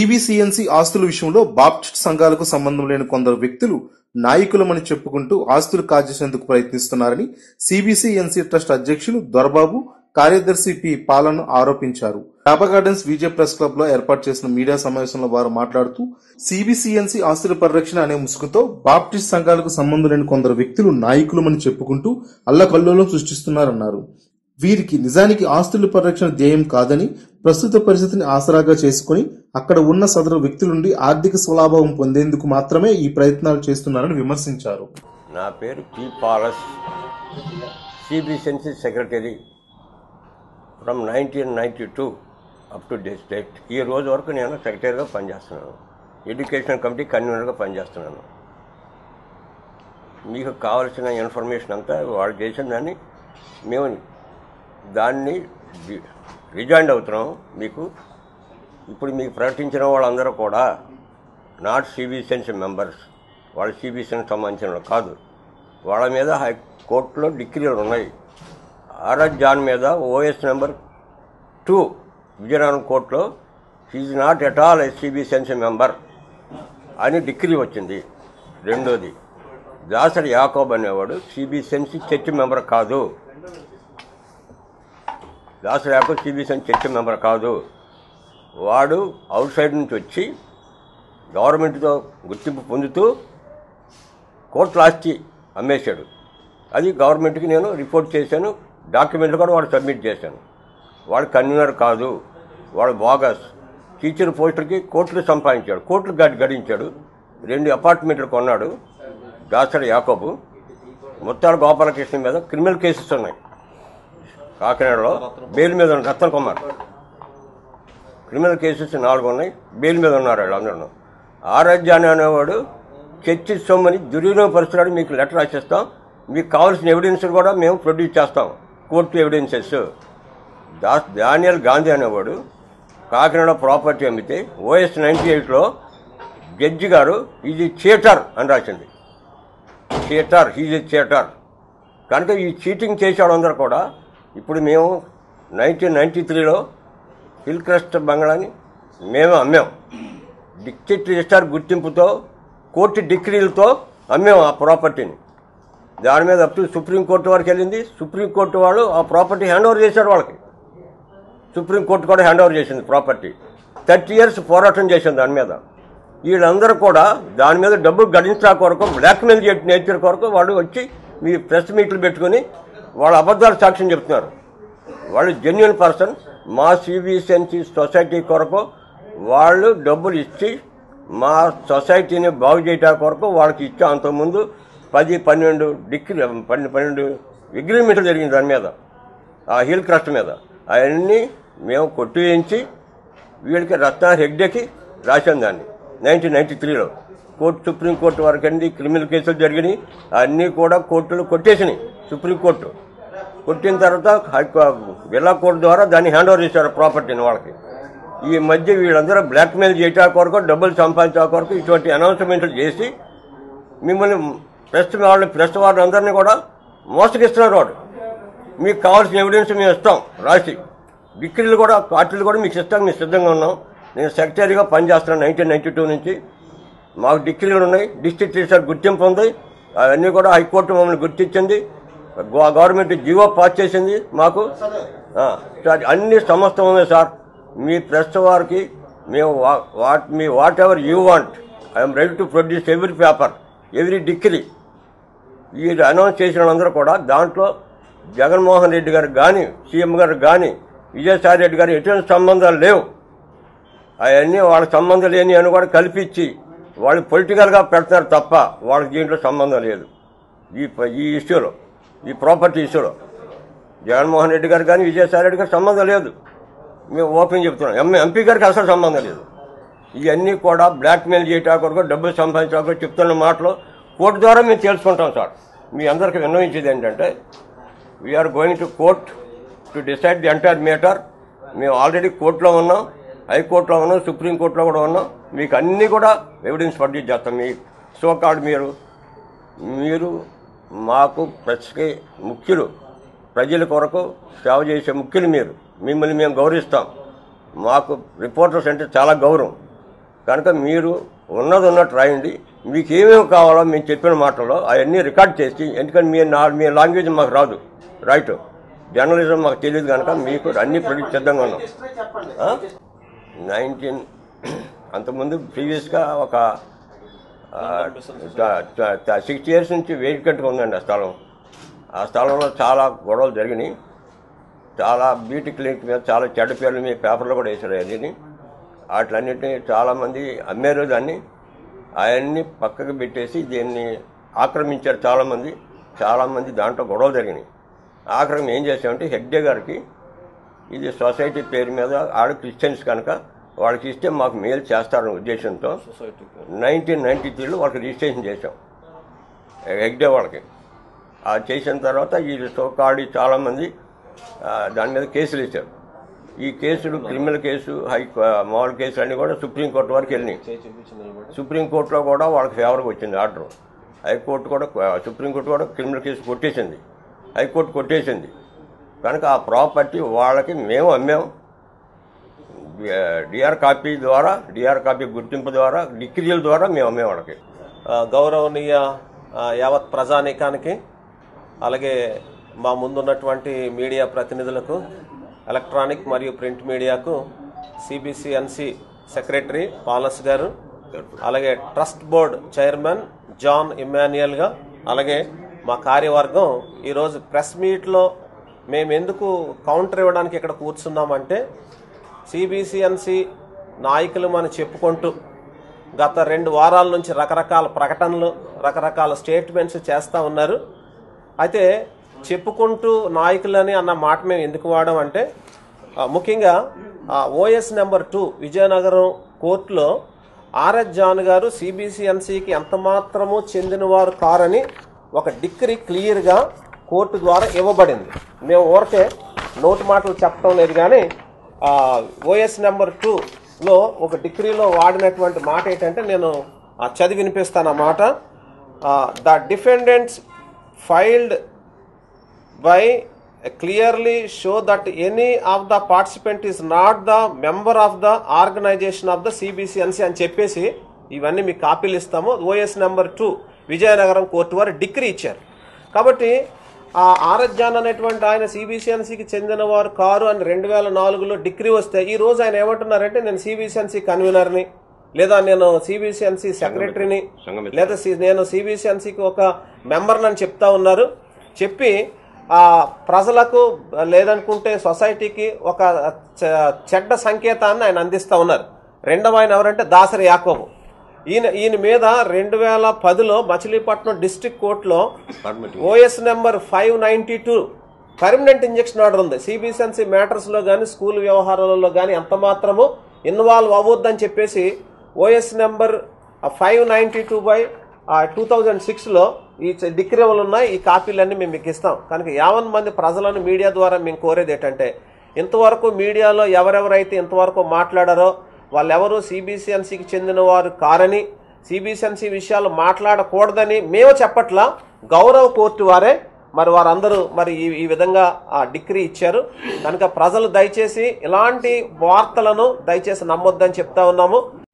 సిబిసిఎన్సి ఆస్తుల విషయంలో బాప్టిస్ట్ సంఘాలకు సంబంధం లేని కొందరు వ్యక్తులు నాయకులమని చెప్పుకుంటూ ఆస్తులు కాజేసేందుకు ప్రయత్నిస్తున్నారని సిబిసిఎన్సి ట్రస్ట్ అధ్యక్షులు దొరబాబు కార్యదర్శి పి పాలన్ ఆరోపించారు డాబా గార్డెన్స్ విజయ ప్రెస్ క్లబ్ లో ఏర్పాటు చేసిన మీడియా సమావేశంలో వారు మాట్లాడుతూ సిబిసిఎన్సి ఆస్తుల పరిరక్షణ అనే ముసుగుతో బాప్టిస్ట్ సంఘాలకు సంబంధం లేని కొందరు వ్యక్తులు నాయకులమని చెప్పుకుంటూ అల్లకల్లోలం సృష్టిస్తున్నారన్నారు వీరికి నిజానికి ఆస్తుల పరిరక్షణ ధ్యేయం కాదని ప్రస్తుత పరిస్థితిని ఆసరాగా చేసుకుని అక్కడ ఉన్న సదరు వ్యక్తుల నుండి ఆర్థిక స్వలాభం పొందేందుకు మాత్రమే ఈ ప్రయత్నాలు చేస్తున్నారని విమర్శించారు నా పేరు P Paulus CBCNC secretary from nineteen ninety two up to date date ఈ రోజు వరకు నేను సెక్రటరీగా పనిచేస్తున్నాను ఎడ్యుకేషన్ కమిటీ కన్వీనర్గా పనిచేస్తున్నాను మీకు కావలసిన ఇన్ఫర్మేషన్ అంతా వాళ్ళు చేసిన దాన్ని మేము దాన్ని రి- రిజైండ్ అవుతున్నాం మీకు ఇప్పుడు మీకు ప్రకటించిన వాళ్ళందరూ కూడా నాట్ సిబిసిఎన్సి మెంబర్స్ వాళ్ళు సిబిసిఎన్కి సంబంధించిన వాళ్ళు కాదు వాళ్ళ మీద హైకోర్టులో డిగ్రీలు ఉన్నాయి ఆర్ఎస్ జాన్ మీద ఓఎస్ నెంబర్ టూ విజయనగరం కోర్టులో is not at all a CBCNC member అని డిగ్రీ వచ్చింది రెండోది దాసరి యాకోబ్ అనేవాడు సిబిసిఎన్సి చర్చ్ మెంబర్ కాదు Dasari Yakob CBCN church member కాదు వాడు అవుట్ సైడ్ నుంచి వచ్చి గవర్నమెంట్తో గుర్తింపు పొందుతూ కోర్టు ఆస్తి అమ్మేశాడు అది గవర్నమెంట్కి నేను రిపోర్ట్ చేశాను డాక్యుమెంట్లు కూడా వాడు సబ్మిట్ చేశాను వాడు కన్వీనర్ కాదు వాడు బాగస్ టీచర్ పోస్టులకి కోట్లు సంపాదించాడు కోట్లు గడి గడించాడు రెండు అపార్ట్మెంట్లు కొన్నాడు దాసరి యాకోబు ముత్తాల గోపాలకృష్ణ మీద క్రిమినల్ కేసెస్ ఉన్నాయి కాకినాడలో బెయిల్ మీద ఉన్న రతన్ కుమార్ క్రిమినల్ కేసెస్ నాలుగు ఉన్నాయి బెయిల్ మీద ఉన్నారు వాళ్ళందరూ ఆరాధ్యాన్ని అనేవాడు చర్చి సొమ్మని దుర్వినియోగపరుస్తున్నాడు మీకు లెటర్ రాసిస్తాం మీకు కావాల్సిన ఎవిడెన్స్ కూడా మేము ప్రొడ్యూస్ చేస్తాం court evidences Das Daniel Gandhi అనేవాడు కాకినాడ ప్రాపర్టీ అమ్మితే ఓఎస్ నైంటీ ఎయిట్లో జడ్జి గారు ఇది థియేటర్ అని రాసింది థియేటర్ హీజ్ ఎ థియేటర్ కనుక ఈ చీటింగ్ చేసేవాళ్ళందరూ కూడా ఇప్పుడు మేము నైన్టీన్ నైంటీ త్రీలో హిల్ క్రస్ట్ బంగ్లాని మేము అమ్మాం డిస్ట్రిక్ట్ రిజిస్టార్ గుర్తింపుతో కోర్టు డిగ్రీలతో అమ్మాం ఆ ప్రాపర్టీని దాని మీద అప్ టు సుప్రీంకోర్టు వరకు వెళ్ళింది సుప్రీంకోర్టు వాళ్ళు ఆ ప్రాపర్టీ హ్యాండ్ ఓవర్ చేశారు వాళ్ళకి సుప్రీంకోర్టు కూడా హ్యాండ్ ఓవర్ చేసింది ప్రాపర్టీ థర్టీ ఇయర్స్ పోరాటం చేసింది దాని మీద వీళ్ళందరూ కూడా దాని మీద డబ్బులు గడించడా కొరకు బ్లాక్మెయిల్ నేచర్ కొరకు వాళ్ళు వచ్చి మీ ప్రెస్ మీట్లు పెట్టుకుని వాళ్ళ అబద్ధాలు సాక్ష్యం చెప్తున్నారు వాళ్ళు జెన్యున్ పర్సన్ మా సిబిసిఎన్సి సొసైటీ కొరకు వాళ్ళు డబ్బులు ఇచ్చి మా సొసైటీని బాగు చేయటం కొరకు వాళ్ళకి ఇచ్చాం అంతకుముందు పది పన్నెండు డిగ్రీ పన్నెండు పన్నెండు అగ్రిమెంట్లు జరిగింది దాని మీద ఆ హిల్ క్రస్ట్ మీద అవన్నీ మేము కొట్టివేయించి వీళ్ళకి రత్న హెగ్డేకి రాశాం దాన్ని నైన్టీన్ నైన్టీ త్రీలో కోర్టు సుప్రీంకోర్టు వరకు అండి క్రిమినల్ కేసులు జరిగినాయి అన్నీ కూడా కోర్టులు కొట్టేసినాయి సుప్రీంకోర్టు కొట్టిన తర్వాత హైకో- జిల్లా కోర్టు ద్వారా దాన్ని హ్యాండ్ ఓవర్ చేశారు ప్రాపర్టీని వాళ్ళకి ఈ మధ్య వీళ్ళందరూ బ్లాక్మెయిల్ చేయటా కొరకు డబ్బులు సంపాదించా కొరకు ఇటువంటి అనౌన్స్మెంట్లు చేసి మిమ్మల్ని ప్రెస్ వాళ్ళు ప్రెస్ వారు అందరినీ కూడా మోసగిస్తున్నారు వాడు మీకు కావాల్సిన ఎవిడెన్స్ మేము ఇస్తాం రాసి డిగ్రీలు కూడా పార్టీలు కూడా మీకు ఇస్తాం మేము సిద్ధంగా ఉన్నాం నేను సెక్రటరీగా పనిచేస్తున్నాను నైన్టీన్ నైన్టీ టూ నుంచి మాకు డిగ్రీలు ఉన్నాయి డిస్ట్రిక్ట్ రిజిస్టర్ గుర్తింపు ఉంది అవన్నీ కూడా హైకోర్టు మమ్మల్ని గుర్తించింది గవ- గవర్నమెంట్ జీవో పాస్ చేసింది మాకు ఆ, సార్ అన్ని సమస్తం ఉంది సార్ మీ ప్రెస్ వారికి మేము వా- what me whatever you want I'm ready to produce every paper every decree ఈ అనౌన్స్ చేసిన వాళ్ళందరూ కూడా దాంట్లో జగన్మోహన్ రెడ్డి గారు కానీ సీఎం గారు కానీ విజయసాయి రెడ్డి గారు ఎటువంటి సంబంధాలు లేవు అవన్నీ వాళ్ళ సంబంధం లేని అని కూడా కల్పించి వాళ్ళు పొలిటికల్గా పెడుతున్నారు తప్ప వాళ్ళకి దీంట్లో సంబంధం లేదు ఈ ప- ఈ ఇష్యూలో ఈ ప్రాపర్టీ ఇష్యూలో జగన్మోహన్ రెడ్డి గారు కానీ విజయసాయి రెడ్డి గారు సంబంధం లేదు మేము ఓపెన్ చెప్తున్నాం ఎం ఎంపీ గారికి అసలు సంబంధం లేదు ఇవన్నీ కూడా బ్లాక్మెయిల్ చేయటా కొరకు డబ్బులు సంపాదించా కొరకు చెప్తున్న మాటలు కోర్టు ద్వారా మేము తెలుసుకుంటాం సార్ మీ అందరికీ విన్నవించేది ఏంటంటే we're going to court to decide the entire matter మేము ఆల్రెడీ కోర్టులో ఉన్నాం హైకోర్టులో ఉన్నాం సుప్రీంకోర్టులో కూడా ఉన్నాం మీకు అన్నీ కూడా ఎవిడెన్స్ ప్రొడ్యూస్ చేస్తాం మీ సో కార్డ్ మీరు మీరు మాకు ప్రతికి ముఖ్యులు ప్రజల కొరకు సేవ చేసే ముఖ్యులు మీరు మిమ్మల్ని మేము గౌరవిస్తాం మాకు రిపోర్టర్స్ అంటే చాలా గౌరవం కనుక మీరు ఉన్నది ఉన్నట్టు రాయండి మీకు ఏమేమి కావాలో మేము చెప్పిన మాటల్లో అవన్నీ రికార్డ్ చేసి ఎందుకంటే మీ నా మీ లాంగ్వేజ్ మాకు రాదు రైట్ జర్నలిజం మాకు తెలియదు కనుక మీకు అన్ని ప్రొడ్యూస్ సిద్ధంగా ఉన్నాం నైన్టీన్ అంతకుముందు ప్రీవియస్గా ఒక సిక్స్ ఇయర్స్ నుంచి వేడికట్టుగా ఉందండి ఆ స్థలం ఆ స్థలంలో చాలా గొడవలు జరిగినాయి చాలా బ్యూటీ క్లినిక్ మీద చాలా చెడ్డ పేర్లు మీ పేపర్లో కూడా వేసారు అది వాటిలన్నింటినీ చాలామంది అమ్మారు దాన్ని అవన్నీ పక్కకు పెట్టేసి దీన్ని ఆక్రమించారు చాలామంది చాలామంది దాంట్లో గొడవలు జరిగినాయి ఆఖరికి ఏం చేసామంటే హెగ్డే గారికి ఇది సొసైటీ పేరు మీద ఆడ క్రిస్టియన్స్ కనుక వాళ్ళకి ఇస్తే మాకు మేలు చేస్తారనే ఉద్దేశంతో నైన్టీన్ నైన్టీ త్రీలో వాళ్ళకి రిజిస్ట్రేషన్ చేసాం హెగ్డే వాళ్ళకి ఆ చేసిన తర్వాత ఈ సోకాడి చాలామంది ఆ, దాని మీద కేసులు వేశారు ఈ కేసులు క్రిమినల్ కేసు హై మామూలు కేసులు అన్నీ కూడా సుప్రీంకోర్టు వరకు వెళ్ళినాయి సుప్రీంకోర్టులో కూడా వాళ్ళకి ఫేవర్గా వచ్చింది ఆర్డర్ హైకోర్టు కూడా సుప్రీంకోర్టు కూడా క్రిమినల్ కేసు కొట్టేసింది హైకోర్టు కొట్టేసింది కనుక ఆ ప్రాపర్టీ వాళ్ళకి మేము అమ్మాం డిఆర్ కాపీ ద్వారా డిఆర్ కాపీ గుర్తింపు ద్వారా డిగ్రీల ద్వారా మేము అమ్మాం వాళ్ళకి ఆ, గౌరవనీయ ఆ, యావత్ ప్రజానీకానికి అలాగే మా ముందున్నటువంటి మీడియా ప్రతినిధులకు ఎలక్ట్రానిక్ మరియు ప్రింట్ మీడియాకు సిబిసిఎన్సి సెక్రటరీ పాలస్ గారు అలాగే ట్రస్ట్ బోర్డ్ చైర్మన్ జాన్ ఇమాన్యుయల్గా అలాగే మా కార్యవర్గం ఈరోజు ప్రెస్ మీట్లో మేము ఎందుకు కౌంటర్ ఇవ్వడానికి ఇక్కడ కూర్చున్నామంటే సిబిసిఎన్సి నాయకులు మనం చెప్పుకుంటూ గత రెండు వారాల నుంచి రకరకాల ప్రకటనలు రకరకాల స్టేట్మెంట్స్ చేస్తూ ఉన్నారు అయితే చెప్పుకుంటూ నాయకులని అన్న మాట మేము ఎందుకు వాడామంటే ఆ, ముఖ్యంగా ఓఎస్ నెంబర్ టూ విజయనగరం కోర్టులో ఆర్ఎస్ జాన్ గారు సిబిసిఎన్సికి ఎంత మాత్రము చెందినవారు కారని ఒక డిగ్రీ క్లియర్గా కోర్టు ద్వారా ఇవ్వబడింది మేము ఊరికే నోటి మాటలు చెప్పడం లేదు కానీ ఓఎస్ నెంబర్ టూలో ఒక డిగ్రీలో వాడినటువంటి మాట ఏంటంటే నేను ఆ, చదివి వినిపిస్తాను ఆ మాట the defendants filed by clearly show that any of the participant is not the member of the organization of the CBCNC అని చెప్పేసి ఇవన్నీ మీకు కాపీలు ఇస్తాము OS number two Vizianagaram court వారు డిగ్రీ ఇచ్చారు కాబట్టి ఆ ఆర్ఎస్ జాన్ అనేటువంటి ఆయన సిబిసిఎన్సికి చెందిన వారు కారు అని రెండు వేల నాలుగులో డిగ్రీ వస్తే ఈ రోజు ఆయన ఏమంటున్నారంటే నేను సిబిసిఎన్సి కన్వీనర్ని లేదా నేను సిబిసిఎన్సి సెక్రటరీని సంఘమిత్ర. లేదా సి- నేను సిబిసిఎన్సికి ఒక మెంబర్ అని చెప్తా ఉన్నారు చెప్పి ఆ ప్రజలకు లేదనుకుంటే సొసైటీకి ఒక చె- చెడ్డ సంకేతాన్ని ఆయన అందిస్తా ఉన్నారు రెండవ ఆయన ఎవరంటే దాసరి యాకోబు ఈయన ఈయన మీద రెండు వేల పదిలో మచిలీపట్నం డిస్ట్రిక్ట్ కోర్టులో OS number five ninety two permanent injection order ఉంది సిబిసిఎన్సి మ్యాటర్స్లో కానీ స్కూల్ వ్యవహారాలలో కానీ ఎంత మాత్రము ఇన్వాల్వ్ అవ్వద్దని చెప్పేసి OS number five ninety two by two thousand సిక్స్లో ఈ చ- డిక్రీవలు ఉన్నాయి ఈ కాపీలన్నీ మేము మీకు ఇస్తాం కనుక యావన్ మంది ప్రజలను మీడియా ద్వారా మేము కోరేది ఏంటంటే ఇంతవరకు మీడియాలో ఎవరెవరైతే ఇంతవరకు మాట్లాడారో వాళ్ళెవరూ సిబిసిఎన్సికి చెందిన వారు కారని సిబిసిఎన్సి విషయాలు మాట్లాడకూడదని మేము చెప్పట్లా గౌరవ కోర్టు వారే మరి వారందరూ మరి ఈ ఈ విధంగా ఆ డిగ్రీ ఇచ్చారు కనుక ప్రజలు దయచేసి ఇలాంటి వార్తలను దయచేసి నమ్మొద్దని చెప్తా ఉన్నాము